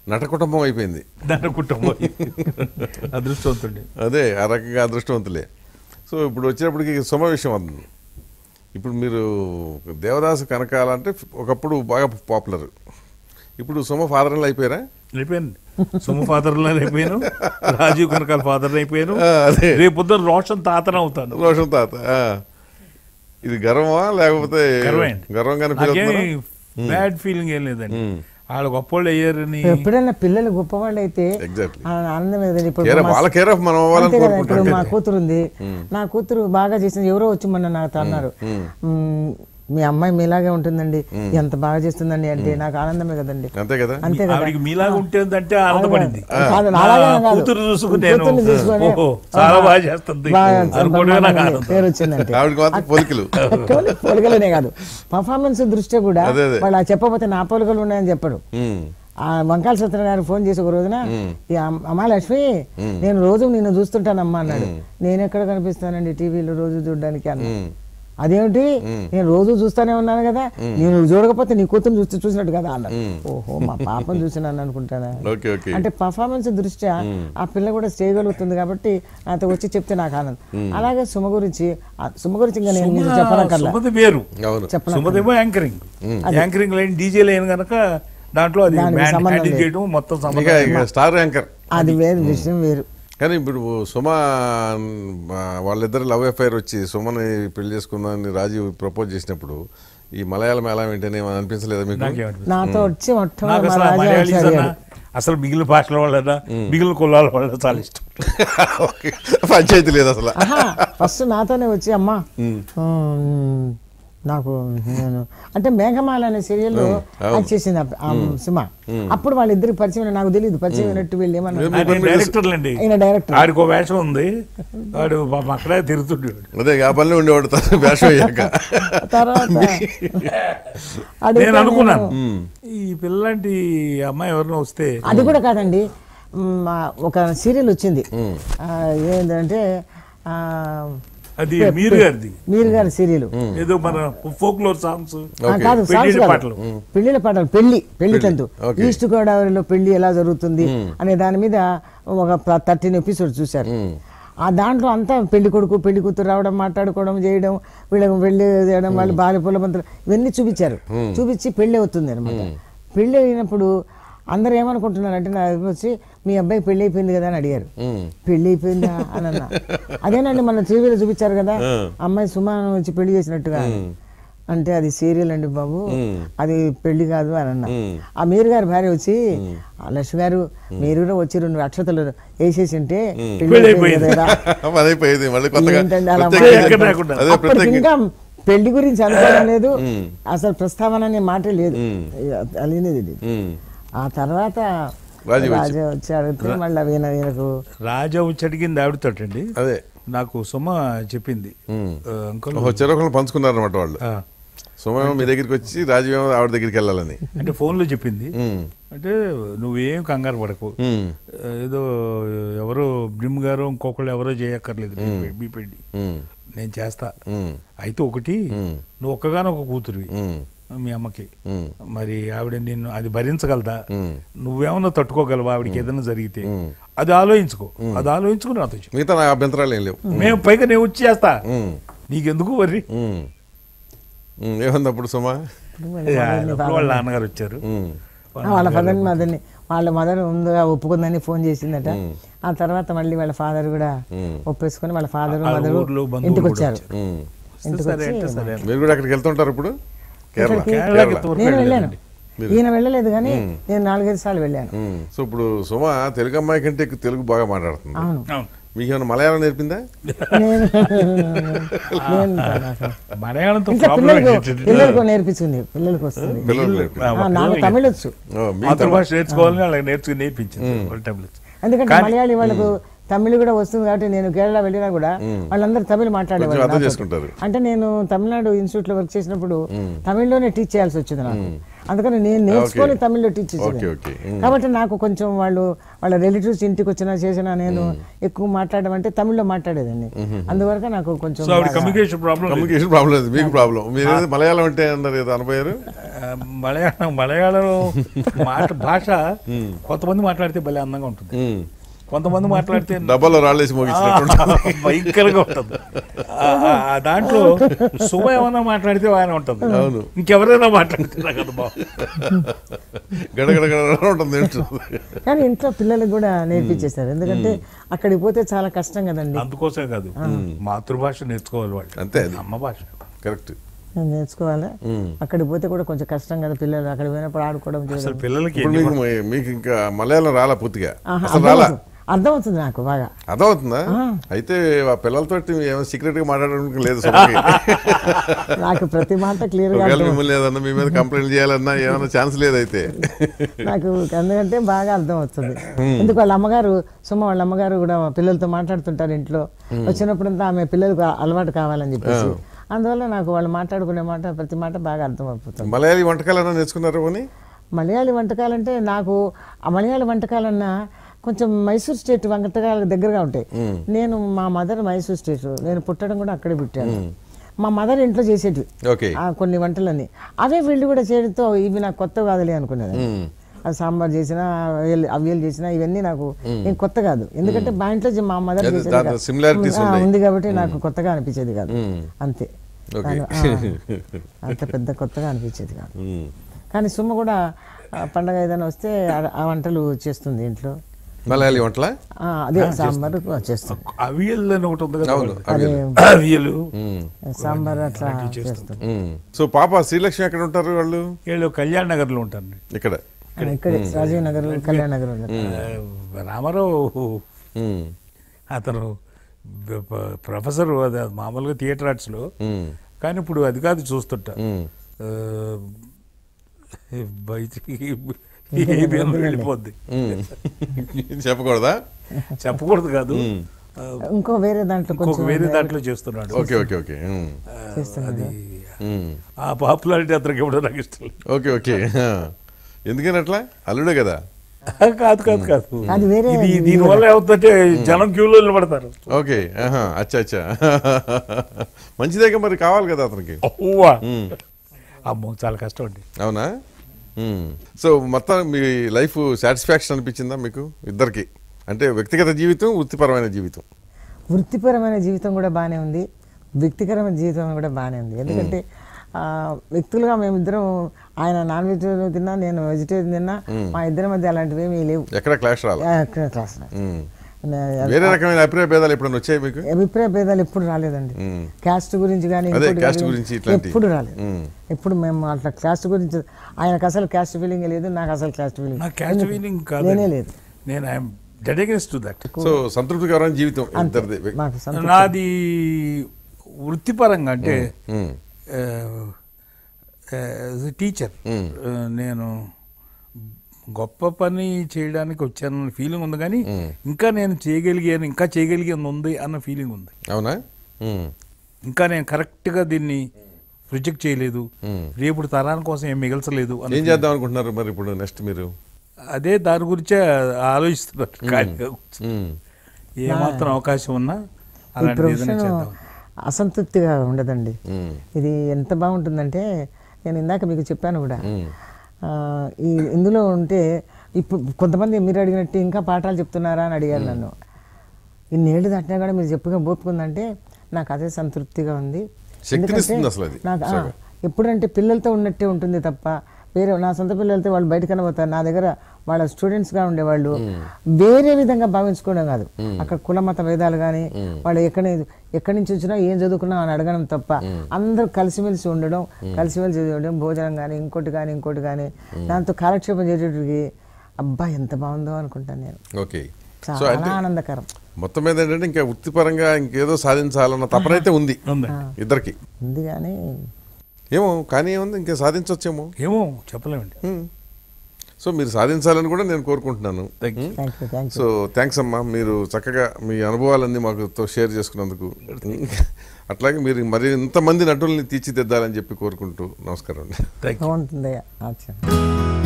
నట కుటుంబం అయిపోయింది దాని కుటుంబం అదృష్టవంతుడి అదే ఆ రకంగా అదృష్టవంతులే సో ఇప్పుడు వచ్చేటప్పటికి సుమ విషయం అవుతుంది ఇప్పుడు మీరు దేవదాసు కనకాలంటే ఒకప్పుడు బాగా పాపులర్ ఇప్పుడు సుమ ఫాదర్ అయిపోయారా అయిపోయాను సుమ ఫాదర్ అయిపోయాను రాజీవ్ కనకాల ఫాదర్ అయిపోయాను ఆ, అదే రేపు పొద్దున్న రోషన్ తాతన అవుతాను రోషన్ తాత ఆ. ఇది గర్వమా లేకపోతే గర్వమే అండి. గర్వంగానే feel నాకేం అవుతున్నారా? బ్యాడ్ ఫీలింగ్ ఏం లేదండి మ్మ్. వాళ్ళు గొప్పోళ్ళు అయ్యారని ఎప్పుడైనా పిల్లలు గొప్పవాళ్ళు అయితే Exactly. ఆ ఆనందం ఏదండి ఇప్పుడు కేర్ మా- వాళ్ళ కేర్ ఆఫ్ మనం అవ్వాలని అంతే కదా ఇప్పుడు కోరుకుంటాం మా కూతురు ఉంది నా కూతురు బాగా చేసింది ఎవరో వచ్చి మొన్న నాకు అన్నారు "మ్మ్, మీ అమ్మాయి మీలాగే ఉంటుందండి ఎంత బాగా చేస్తుందండి అంటే నాకు ఆనందమే కదండి అంతే కదా అంతే కదా ఆవిడకి మీలాగా ఉంటుందంటే ఆనందపడింది కాదు, నా నాలాగే కాదు. కూతురు చూసుకుని నేను కూతుర్ని చూసుకొని, ఓహో చాలా బాగా చేస్తుంది బాగా అనుకోవడమే నాకు బ్రహ్మాండంగా ఆనందం పేరు వచ్చిందంటే ఆవిడకి మాత్రం పొలికలు కేవలం పొలగలనే కాదు పర్ఫార్మెన్స్ దృష్ట్యా కూడా అదే, అదే. వాళ్ళు ఆ చెప్పకపోతే నా పొలగలు ఉన్నాయని చెప్పడు ఉమ్. ఆ వంకాల సత్యనారాయణ గారు ఫోన్ చేసి ఒక రోజున ఈ అమ్- అమ్మా లక్ష్మి నేను రోజు నిన్ను చూస్తుంటానమ్మా అన్నాడు నేను ఎక్కడ కనిపిస్తానండి టీవీలో రోజు చూడడానికి అన్న అదేమిటి నేను రోజు చూస్తానే ఉన్నాను కదా నేను చూడకపోతే నీ కూతురు చూస్తే చూసినట్టు కదా అన్నాడు ఓహో మా పాపను చూసినాను అనుకుంటానా ఓకే ఓకే అంటే పర్ఫార్మెన్స్ దృష్ట్యా ఆ పిల్ల కూడా చేయగలుగుతుంది కాబట్టి నాతో వచ్చి చెప్తే నాకు ఆనందం అలాగే సుమ గురించి ఆ సుమ గురించి ఇంకా నేను మీకు చెప్పనక్కర్లా సుమతి వేరు అవును చెప్పనక్కర్లా. సుమతేమో anchoring anchoring line DJ line కనుక దాంట్లో అది దానికి బ్యాండ్ సంబంధం హ్యాండిల్ లేదు. చేయడం మొత్తం ఇక సంబంధం ఇక స్టార్ యాంకర్ అది వేరు విషయం వేరు కానీ ఇప్పుడు సుమ ఆ, వాళ్ళిద్దరు లవ్ అఫైర్ వచ్చి సుమని పెళ్లి చేసుకుందామని రాజీవ్ ప్రపోజ్ చేసినప్పుడు ఈ మలయాళం ఎలా ఏంటని ఏమని అనిపించలేదా మీకు నాకేమనిపిస్తుంది నాతో వచ్చి నాకు మొట్టమొదటి అసలు మా రాజా మలయాళీస్ వచ్చి అన్నా అడిగాడు. అసలు మిగిలిన భాషల వాళ్ళన్నా మిగిలిన కులాల వాళ్ళ చాలా ఇష్టం ఓకే. పంచాయతీ లేదు అసలు ఆహా ఫస్ట్ నాతోనే వచ్చి అమ్మా ఉమ్, నాకు నేను అంటే మేఘమాల అనే సీరియల్లో యాక్ట్ చేసింది ఆ- ఆ సినిమా అప్పుడు వాళ్ళిద్దరికి పరిచయం అయిన- నాకు తెలియదు పరిచయం అయినట్టు వీళ్ళు ఏమన్నారు ఆయన డైరెక్టర్లండి ఆయన డైరెక్టర్ ఆడికి వేషం ఉంది వాడు పాపం అక్కడే తిరుగుతుండేవాడు అదే ఆ పనిలో ఉండేవాడు తను వేషం అయ్యాక తర్వాత అడిగితే నేను అనుకున్నాను నేను- ఈ పిల్లంటి అమ్మాయి ఎవరినో వస్తే అది కూడా కాదండి మ్, మా ఒక సీరియల్ వచ్చింది ఆ, ఏంటంటే ఆ, అది మీరు గారిది మీరు గారి సీరియల్ ఏదో మన ఫోక్లోర్ సాంగ్స్ ఆ, కాదు సాంగ్స్ పెళ్లిళ్ళ కాదు. పాటలు. పెళ్లిళ్ళ పాటలు పెళ్లి పెళ్లి తంతు ఓకే. ఈస్ట్ గోదావరిలో పెళ్లి ఎలా జరుగుతుంది అనే దాని మీద ఒక థర్టీన్ ఎపిసోడ్ చూశారు ఆ దాంట్లో అంతా పెళ్లి కొడుకు పెళ్లి కూతురు రావడం మాట్లాడుకోవడం చేయడం వీళ్ళకి పెళ్లి చేయడం వాళ్ళు భార్య పూల బంతులు ఇవన్నీ చూపించారు చూపించి పెళ్లి అవుతుంది అనమాట పెళ్లి అయినప్పుడు అందరూ ఏమనుకుంటున్నారంటే నా దగ్గరికి వచ్చి మీ అబ్బాయి పెళ్లి అయిపోయింది కదా అని అడిగారు పెళ్లి అయిపోయిందా అని అన్నా అదేనండి మన టీవీలో చూపించారు కదా అమ్మాయి సుమాను వచ్చి పెళ్లి చేసినట్టుగా అని. అంటే అది సీరియల్ అండి బాబు అది పెళ్లి కాదు అని అన్నా ఆ మీరు గారి భార్య వచ్చి "ఆ లక్ష్మి గారు మీరు కూడా వచ్చి రెండు అక్షతలు వేసేసి ఉంటే పెళ్లి పెళ్లి అయిపోయింది అయిపోయింది. కదరా." అదైపోయింది మళ్ళీ కొత్తగా ఏంటండి అలా ప్రత్యేకంగా- ఎక్కడ రాకుండా. అదే అప్పటికి ప్రత్యేక ఇంకా పెళ్లి గురించి అనుకోవడం లేదు అసలు ప్రస్తావన అనే మాటే లేదు అలినేది లేదు ఆ తర్వాత రాజీ వచ్చి- రాజా వచ్చి అడిగితే మళ్ళీ వీణ వీణకు రాజా వచ్చి అడిగింది ఆవిడతోటండి అదే నాకు సుమ చెప్పింది ఆ, అంకుల్ ఓహో చెరొకళ్ళు పంచుకున్నారన్నమాట వాళ్ళు ఆ, సుమేమో మీ దగ్గరికి వచ్చి రాజీవేమో ఆవిడ దగ్గరికి వెళ్ళాలని అంటే ఫోన్లో చెప్పింది ఉమ్. అంటే నువ్వేం కంగారు పడకు ఉమ్. ఏదో ఎవరో బ్రిమ్ గారు ఇంకొకళ్ళు ఎవరో చేయక్కర్లేదు మీ పెళ్లి ఉమ్. నేను చేస్తా ఉమ్. అయితే ఒకటి నువ్వు ఒక్కగానొక కూతురివి ఉమ్. మీ అమ్మకి ఉమ్. మరి ఆవిడ నిన్ను అది భరించగలదా ఉమ్. నువ్వేమన్నా తట్టుకోగలవా ఆవిడకి ఏదైనా జరిగితే అది ఆలోచించుకో అది ఆలోచించుకుని నాతో చెప్పు మిగతా నా అభ్యంతరాలు ఏం లేవు మేము పైగా నేను వచ్చి చేస్తా ఉమ్. నీకెందుకు వర్రి ఉమ్. ఉమ్. ఏముంది అప్పుడు సుమా అప్పుడు వాళ్ళ నాన్నగారు వచ్చారు ఉమ్. వాళ్ళ ఫాదర్ మదర్ని వాళ్ళ మదర్ ముందుగా ఒప్పుకుందని ఫోన్ చేసిందట ఆ తర్వాత మళ్ళీ వాళ్ళ ఫాదర్ కూడా ఒప్పేసుకొని వాళ్ళ ఫాదర్ వాళ్ళ మదర్ ఊర్లో బంధువులు ఇంటికి కూడా వచ్చారు వచ్చారు. ఉమ్. వస్తే సరే అంటే సరే మీరు కూడా అక్కడికి వెళ్తుంటారు ఇప్పుడు కేరళ ఎక్కడికి? కేరళకి ఇంతవరకు నేను వెళ్ళాను వెళ్ళలేదండి. ఈయన వెళ్ళలేదు కానీ నేను నాలుగైదు సార్లు వెళ్ళాను ఉమ్. సో ఇప్పుడు సుమ తెలుగు అమ్మాయి కంటే ఎక్కువ తెలుగు బాగా మాట్లాడుతుంది అవును అవును. మీకు ఏమైనా మలయాళం నేర్పిందా నేను నేను మలయాళంతో ఇంకా ప్రాబ్లం పిల్లలకు ఏంటంటే పిల్లలకు నేర్పించింది పిల్లలకు వస్తుంది పిల్లలు నేర్పి ఆ, నాకు తమిళ వచ్చు ఓ, మీ మాతృభాష నేర్చుకోవాలని వాళ్ళకి నేర్చుకుని నేర్పించింది వాళ్ళ టాబ్లెట్స్ ఎందుకంటే మలయాళీ వాళ్ళకు తమిళ్ కూడా వస్తుంది కాబట్టి నేను కేరళ వెళ్ళినా కూడా వాళ్ళందరూ తమిళ్ కొంచెం మాట్లాడేవాళ్ళు అర్థం నాతోటి. చేసుకుంటారు అంటే నేను తమిళనాడు ఇన్స్టిట్యూట్ లో వర్క్ చేసినప్పుడు తమిళ్లోనే టీచ్ చేయాల్సి వచ్చింది నాకు అందుకని నేను నేర్చుకొని Okay. తమిళ్లో టీచ్ ఓకే చేసేదాన్ని ఓకే ఉమ్. కాబట్టి నాకు కొంచెం వాళ్ళు వాళ్ళ రిలేటివ్స్ ఇంటికి వచ్చినా చేసినా నేను ఎక్కువ మాట్లాడడం అంటే తమిళ్లో మాట్లాడేదాన్ని అందువరకు నాకు కొంచెం సో ఆవిడ బాగా- కమ్యూనికేషన్ ప్రాబ్లం కమ్యూనికేషన్ ప్రాబ్లం లేదు మీకు ప్రాబ్లం మీరు ఏదో మలయాళం అంటే అన్నారు ఏదో అనబోయారు మలయాళం మలయాళం మాట భాష కొంతమంది మాట్లాడితే భలే అందంగా ఉంటుంది ఉమ్. కొంతమంది మాట్లాడితే డబ్బాలో రాళ్ళేసి మోగించినట్టు భయంకరంగా ఉంటుంది ఆ- ఆ- ఆ దాంట్లో సుమ ఏమన్నా మాట్లాడితే ఆయన ఉంటుంది అవును. ఇంకెవరైనా మాట్లాడితే నాకు అది బాగు గడగడ గడ ఉంటుంది ఏంటో. కానీ ఇంట్లో పిల్లలకు కూడా నేర్పించేస్తారు ఎందుకంటే అక్కడికి పోతే చాలా కష్టం కదండి అందుకోసమే కాదు మాతృభాష నేర్చుకోవాలి వాళ్ళు అంతే అది అమ్మ భాష కరెక్ట్ నేను నేర్చుకోవాలి అక్కడికి పోతే కూడా కొంచెం కష్టం కదా పిల్లలు అక్కడ పోయినప్పుడు ఆడుకోవడం చేయడం అసలు పిల్లలకి ఇప్పుడు ఎన్ని మీకు మీకు ఇంకా మలయాళం రాలా పూర్తిగా ఆహా, అసలు రాలా అర్థమవుతుంది. అర్థమవుతుంది నాకు బాగా అర్థమవుతుందా అయితే ఆ పిల్లలతో ఏమో సీక్రెట్ గా మాట్లాడడానికి లేదు సుమకి. నాకు ప్రతి మాట క్లియర్ గా ఒకవేళ అర్థం మిమ్మల్ని ఏదన్నా మీ మీద కంప్లైంట్ చేయాలన్నా ఏమైనా ఛాన్స్ లేదైతే నాకు ఎందుకంటే బాగా అర్థం అవుతుంది ఎందుకు వాళ్ళ అమ్మగారు సుమ వాళ్ళ అమ్మగారు కూడా పిల్లలతో మాట్లాడుతుంటారు ఇంట్లో వచ్చినప్పుడంతా ఆమె పిల్లలకు అలవాటు కావాలని చెప్పేసి అందువల్ల నాకు వాళ్ళు మాట్లాడుకునే మాట ప్రతి మాట బాగా అర్థం అయిపోతుంది మలయాళీ వంటకాలన్నా నేర్చుకున్నారు అని మలయాళీ వంటకాలంటే నాకు ఆ మలయాళీ వంటకాలన్నా కొంచెం మైసూర్ స్టేట్ వంటకాలకు దగ్గరగా ఉంటాయి నేను మా మదర్ మైసూర్ స్టేట్ నేను పుట్టడం కూడా అక్కడే పుట్టాను మా మదర్ ఇంట్లో చేసేటివి ఓకే ఆ కొన్ని వంటలన్నీ అవే వీళ్ళు కూడా చేయడంతో ఇవి నాకు కొత్త కాదులే అనుకునేది అది సాంబార్ చేసినా అవియల్ అవియల్ చేసినా ఇవన్నీ నాకు ఏం కొత్త కాదు ఎందుకంటే మా ఇంట్లో మా మదర్ అదే, చేసేది దాంట్లో కాదు. similarities ఆ, ఉన్నాయి. ఉంది కాబట్టి నాకు కొత్తగా అనిపించేది కాదు అంతే ఓకే దాని- ఆ, అంత పెద్ద కొత్తగా అనిపించేది కాదు కానీ సుమ్మ కూడా ఆ, పండగ ఏదైనా వస్తే ఆ- ఆ వంటలు చేస్తుంది ఇంట్లో మలయాళీ వంటలా ఆ, అదే సాంబార్ చేస్తుంది అవియల్ అని ఒకటి ఉంది కదా అవును అదే అవియలు సాంబార్ అట్లా చేస్తుంది సో పాప శ్రీలక్ష్మి ఎక్కడ ఉంటారు వాళ్ళు వీళ్ళు కళ్యాణ్ నగర్లో ఉంటారు ఇక్కడ ఆ, ఇక్కడే రాజీవ్ నగర్ కళ్యాణ్ నగర్ ఉంది. ఆ, రామారావు ఉమ్. అతను బ- బ- ప్రొఫెసర్ అది మామూలుగా థియేటర్ ఆర్ట్స్లో ఉమ్. కానీ ఇప్పుడు అది కాదు చూస్తుంటా ఉమ్. ఆ, బయటికి ఏబిఎన్ వెళ్ళిపోద్ది ఉమ్. చెప్పకూడదా చెప్పకూడదు కాదు ఆ, ఇంకో వేరే దాంట్లో ఇంకొక కొంచెం వేరే దాంట్లో చేస్తున్నాడు ఓకే ఓకే ఓకే ఉమ్. చేస్తున్నాడు ఉమ్. ఆ పాపులారిటీ అతనికి ఇవ్వడం నాకు ఇష్టం లేదు. ఓకే ఓకే ఆ. ఎందుకని అట్లా అల్లుడే కదా కాదు కాదు కాదు అది వేరే ఇది దీనివల్ల ఏమవుతుందంటే జనం క్యూలో నిలబడతారు ఓకే ఆహా అచ్చా అచ్చా మంచిదేగా మరి కావాలి కదా అతనికి అవ్వా అమ్మో చాలా కష్టం అండి అవునా మ్మ్. సో మొత్తం మీ లైఫ్ సాటిస్ఫాక్షన్ అనిపించిందా మీకు ఇద్దరికి అంటే వ్యక్తిగత జీవితం వృత్తిపరమైన జీవితం వృత్తిపరమైన జీవితం కూడా బాగానే ఉంది వ్యక్తిపరమైన జీవితం కూడా బాగానే ఉంది ఎందుకంటే ఆ, వ్యక్తులుగా మేమిద్దరం ఆయన నాన్ వెజిటేరియన్ తిన్నా నేను వెజిటేరియన్ తిన్నా మా ఇద్దరి మధ్య అలాంటివి ఏమీ లేవు ఎక్కడ క్లాష్ రాలి ఆ, ఇక్కడ క్లాస్ మ్మ్. వేరే రకమైన అభిప్రాయ భేదాలు ఎప్పుడైనా వచ్చాయి మీకు అభిప్రాయ భేదాలు ఎప్పుడు రాలేదండి మ్మ్. క్యాస్ట్ గురించి కానీ అదే, ఇంకోటి caste కానీ గురించి ఇట్లాంటివి. ఎప్పుడు రాలేదు మ్మ్. ఎప్పుడు మేము అట్లా క్యాస్ట్ గురించి ఆయనకు అసలు క్యాస్ట్ ఫీలింగ్ లేదు నాకు అసలు క్యాస్ట్ ఫీలింగ్ నాకు క్యాస్ట్ ఫీలింగ్ కాదు లేనే లేదు నేను I'm dedicates to that so సంతృప్తికరమైన జీవితం అంతే ఇద్దరిది మాకు సంతోషం నాది వృత్తిపరంగా అంటే మ్మ్. టీచర్ నేను గొప్ప పని చేయడానికి వచ్చానన్న ఫీలింగ్ ఉంది కానీ ఇంకా నేను చేయగలిగాను ఇంకా చేయగలిగేది ఉంది అన్న ఫీలింగ్ ఉంది అవునా మ్మ్. ఇంకా నేను కరెక్ట్గా దీన్ని ప్రొజెక్ట్ చేయలేదు రేపు తరాని కోసం ఏం మిగల్చలేదు అన్న ఏం చేద్దాం అనుకుంటున్నారు మరి ఇప్పుడు నెక్స్ట్ మీరు అదే దాని గురించే ఆలోచిస్తున్నారు ఖాళీగా కూర్చొని. మ్మ్. ఏమాత్రం అవకాశం ఉన్నా ఈ అలాంటిది ఏదైనా ప్రొఫెషన్ చేద్దాం అసంతృప్తిగా ఉండదండి మ్మ్. ఇది ఎంత బాగుంటుందంటే నేను ఇందాక మీకు చెప్పాను కూడా ఆ, ఈ ఇందులో ఉంటే ఇప్పుడు కొంతమంది మీరు అడిగినట్టు ఇంకా పాఠాలు చెప్తున్నారా అని అడిగారు నన్ను ఇన్నేళ్ళు దాటినా కూడా మీరు చెప్పుగా బోపుకుందంటే నాకు అదే సంతృప్తిగా ఉంది శక్తినిస్తుంది అసలు అది. నాకు ఆ, ఎప్పుడంటే పిల్లలతో ఉన్నట్టే ఉంటుంది తప్ప వేరే నా సొంత పిల్లలతో వాళ్ళు బయట కనబోతారు నా దగ్గర వాళ్ళ స్టూడెంట్స్గా ఉండేవాళ్ళు వేరే విధంగా భావించుకోవడం కాదు అక్కడ కుల మత భేదాలు కానీ వాళ్ళు ఎక్కడ ఎక్కడి నుంచి వచ్చినా ఏం చదువుకున్నా అని అడగడం తప్ప అందరూ కలిసిమెలిసి ఉండడం కలిసిమెలిసి ఉండడం భోజనం కానీ ఇంకోటి కానీ ఇంకోటి కానీ దాంతో కాలక్షేపం చేసేటికి అబ్బా ఎంత బాగుందో అనుకుంటాను నేను ఓకే సో అంటే చాలా ఆనందకరం మొత్తం మీద ఏంటంటే ఇంకా వృత్తిపరంగా ఇంకేదో సాధించాలన్న తపనైతే ఉంది ఉంది ఇద్దరికి ఉంది కానీ ఏమో కానీ ఏముంది ఇంకా సాధించవచ్చేమో ఏమో చెప్పలేమండి మ్మ్. సో మీరు సాధించాలని కూడా నేను కోరుకుంటున్నాను thank you thank you thank you so thanks అమ్మా మీరు చక్కగా మీ అనుభవాలన్నీ మాకు షేర్ చేసుకున్నందుకు అట్లాగే మీరు మరి ఇంతమంది నటుల్ని తీర్చిదిద్దాలని చెప్పి కోరుకుంటూ నమస్కారం అండి థ్యాంక్ యూ బాగుంటుందయ్యా ఆచరణ